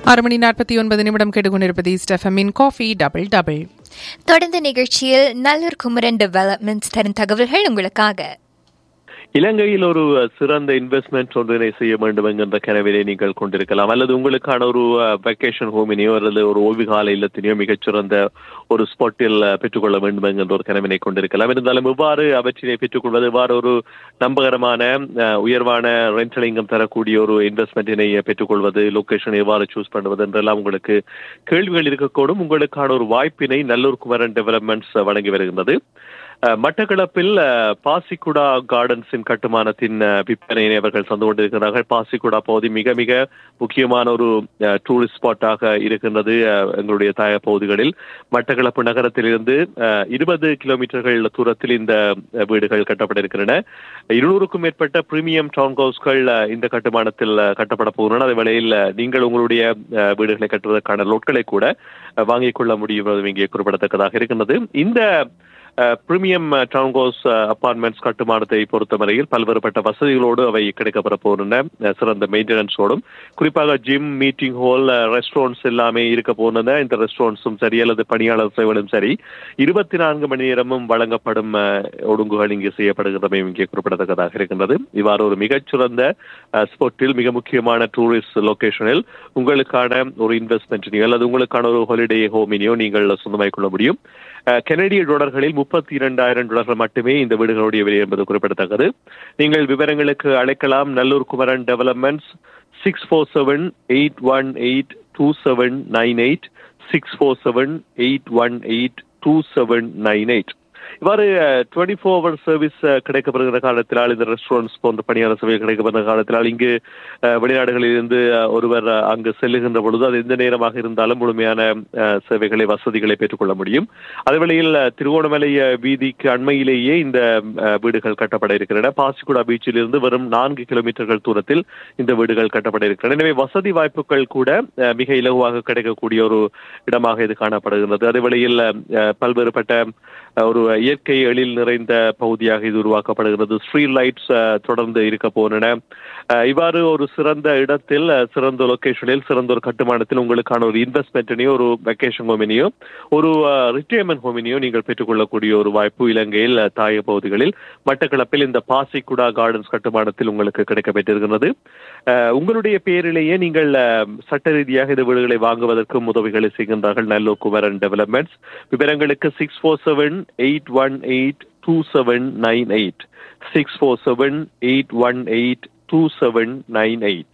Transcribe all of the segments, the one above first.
ஆறு மணி நாற்பத்தி ஒன்பது நிமிடம் கேட்டுக்கொண்டிருப்பது ஸ்டெஃபமின் காஃபி டபுள் டபுள் தொடர்ந்து நிகழ்ச்சியில் நல்லூர் குமரன் டெவலப்மெண்ட்ஸ் தரும் தகவல்கள் உங்களுக்காக இலங்கையில் ஒரு சிறந்த இன்வெஸ்ட்மெண்ட் ஒன்றினை செய்ய வேண்டும் என்கின்ற கனவினை நீங்கள் கொண்டிருக்கலாம் அல்லது உங்களுக்கான ஒரு வெக்கேஷன் ஹோமினையோ அல்லது ஒரு ஓய்வுகால இல்லத்தினையோ மிகச்சிறந்த ஒரு ஸ்பாட்டில் பெற்றுக்கொள்ள வேண்டும் என்கின்ற ஒரு கனவினை கொண்டிருக்கலாம் இருந்தாலும் இவ்வாறு அவற்றினை பெற்றுக்கொள்வது இவ்வாறு ஒரு நம்பகரமான அஹ், உயர்வான ரெண்டல் இன்கம் தரக்கூடிய ஒரு இன்வெஸ்ட்மெண்ட்டினை பெற்றுக்கொள்வது லொகேஷன் எவ்வாறு சூஸ் பண்ணுவது என்றெல்லாம் உங்களுக்கு கேள்விகள் இருக்கக்கூடும் உங்களுக்கான ஒரு வாய்ப்பினை நல்லூர் குமரன் டெவலப்மெண்ட்ஸ் வழங்கி வருகின்றது அஹ், மட்டக்களப்பில் அஹ், பாசிக்குடா கார்டன்ஸின் கட்டுமானத்தின் அஹ், விற்பனையினை அவர்கள் தந்து கொண்டிருக்கிறார்கள் பாசிக்குடா பகுதி மிக மிக முக்கியமான ஒரு டூரிஸ்ட் ஸ்பாட்டாக இருக்கின்றது அஹ், எங்களுடைய தாய பகுதிகளில் மட்டக்களப்பு நகரத்திலிருந்து இருபது கிலோமீட்டர்கள் தூரத்தில் இந்த அஹ், வீடுகள் கட்டப்பட இருக்கின்றன இருநூறுக்கும் மேற்பட்ட பிரீமியம் டவுன் ஹவுஸ்கள் அஹ், இந்த கட்டுமானத்தில் அஹ், கட்டப்பட போகின்றன அதே வேளையில் அஹ், நீங்கள் உங்களுடைய அஹ், வீடுகளை கட்டுவதற்கான லோட்களை கூட அஹ், வாங்கிக் கொள்ள முடியும் என்பதும் இங்கே குறிப்பிடத்தக்கதாக இருக்கின்றது இந்த பிரீமியம் டவுன் ஹவுஸ் அபார்ட்மெண்ட்ஸ் கட்டுமானத்தை பொறுத்தவரையில் பல்வேறுபட்ட வசதிகளோடு அவை கிடைக்கப்பெற போகின்றன அஹ், சிறந்த மெயின்டெனன்ஸோடும் குறிப்பாக ஜிம் மீட்டிங் ஹால் ரெஸ்டாரண்ட்ஸ் எல்லாமே இருக்க போகின்றன இந்த ரெஸ்டாரண்ட்ஸும் சரி அல்லது பணியாளர் சேவைகளும் சரி இருபத்தி நான்கு மணி நேரமும் வழங்கப்படும் அஹ், ஒழுங்குகள் இங்கே செய்யப்படுகிறதையும் இங்கே குறிப்பிடத்தக்கதாக இருக்கின்றது இவ்வாறு ஒரு மிகச்சிறந்த ஸ்பாட்டில் மிக முக்கியமான டூரிஸ்ட் லொகேஷனில் உங்களுக்கான ஒரு இன்வெஸ்ட்மெண்ட்டினையோ அல்லது உங்களுக்கான ஒரு ஹாலிடே ஹோமினையோ நீங்கள் சொந்தமாக்கிக் கொள்ள முடியும் அஹ், கனடிய டாலர்களில் முப்பத்தி இரண்டாயிரம் டாலர்கள் மட்டுமே இந்த வீடுகளுடைய விலை என்பது குறிப்பிடத்தக்கது நீங்கள் விவரங்களுக்கு அழைக்கலாம் Nallur Kumaran developments six four seven eight one eight two seven nine eight six four seven eight one eight two seven nine eight இவ்வாறு டுவெண்ட்டி ஃபோர் ஹவர் சர்வீஸ் கிடைக்கப்படுகிற காலத்தினால் இந்த ரெஸ்டாரண்ட்ஸ் போன்ற பணியாளர் சேவை கிடைக்கப்படுகிற காலத்தினால் இங்கு அஹ், வெளிநாடுகளில் இருந்து அஹ், ஒருவர் அஹ், அங்கு செல்லுகின்ற பொழுது அது எந்த நேரமாக இருந்தாலும் முழுமையான அஹ், சேவைகளை வசதிகளை பெற்றுக்கொள்ள முடியும் அதேவேளையில் அஹ், திருகோணமலை அஹ், வீதிக்கு அண்மையிலேயே இந்த அஹ், வீடுகள் கட்டப்பட இருக்கின்றன பாசிக்குடா பீச்சில் இருந்து வெறும் நான்கு கிலோமீட்டர்கள் தூரத்தில் இந்த வீடுகள் கட்டப்பட இருக்கின்றன எனவே வசதி வாய்ப்புகள் கூட அஹ், மிக இலகுவாக கிடைக்கக்கூடிய ஒரு இடமாக இது காணப்படுகிறது அதேவேளையில் அஹ், பல்வேறுபட்ட அஹ், ஒரு இயற்கை எழில் நிறைந்த பகுதியாக இது உருவாக்கப்படுகிறது ஸ்ட்ரீட் லைட்ஸ் தொடர்ந்து இருக்க போகின்றன அஹ், இவ்வாறு ஒரு சிறந்த இடத்தில் அஹ், சிறந்த லொகேஷனில் சிறந்த ஒரு கட்டுமானத்தில் உங்களுக்கான ஒரு இன்வெஸ்ட்மெண்ட்டினையோ ஒரு வெக்கேஷன் ஹோமினையோ ஒரு ரிட்டையர்மெண்ட் ஹோமினையோ நீங்கள் பெற்றுக்கொள்ளக்கூடிய ஒரு வாய்ப்பு இலங்கையில் அஹ், தாய பகுதிகளில் மட்டக்களப்பில் இந்த பாசிக்குடா கார்டன்ஸ் கட்டுமானத்தில் உங்களுக்கு கிடைக்கப்பெற்றிருக்கிறது அஹ், உங்களுடைய பேரிலேயே நீங்கள் அஹ், சட்ட ரீதியாக இந்த வீடுகளை வாங்குவதற்கும் உதவிகளை செய்கின்றார்கள் நல்லூர் குமரன் டெவலப்மெண்ட்ஸ் விவரங்களுக்கு six four seven eight one eight two seven nine eight six four seven eight one eight two seven nine eight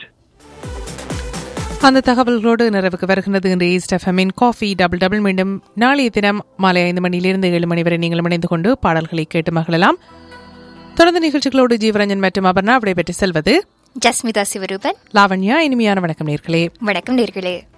அந்த தகவல்களோடு நிறைவுக்கு வருகிறது இன்றைய ஸ்டெஃபமின் காஃபி டபுள் டபுள் மீண்டும் நாளைய தினம் மாலை ஐந்து மணியிலிருந்து ஏழு மணி வரை நீங்கள் இணைந்து கொண்டு பாடல்களை கேட்டு மகிழலாம் தொடர்ந்து நிகழ்ச்சிகளோடு ஜீவரஞ்சன் மற்றும் அபர்ணா விடைபெற்று செல்வது ஜஸ்மிதா சிவரூபன் லாவண்யா இனிமையான வணக்கம் நேர்களே வணக்கம் நேர்களே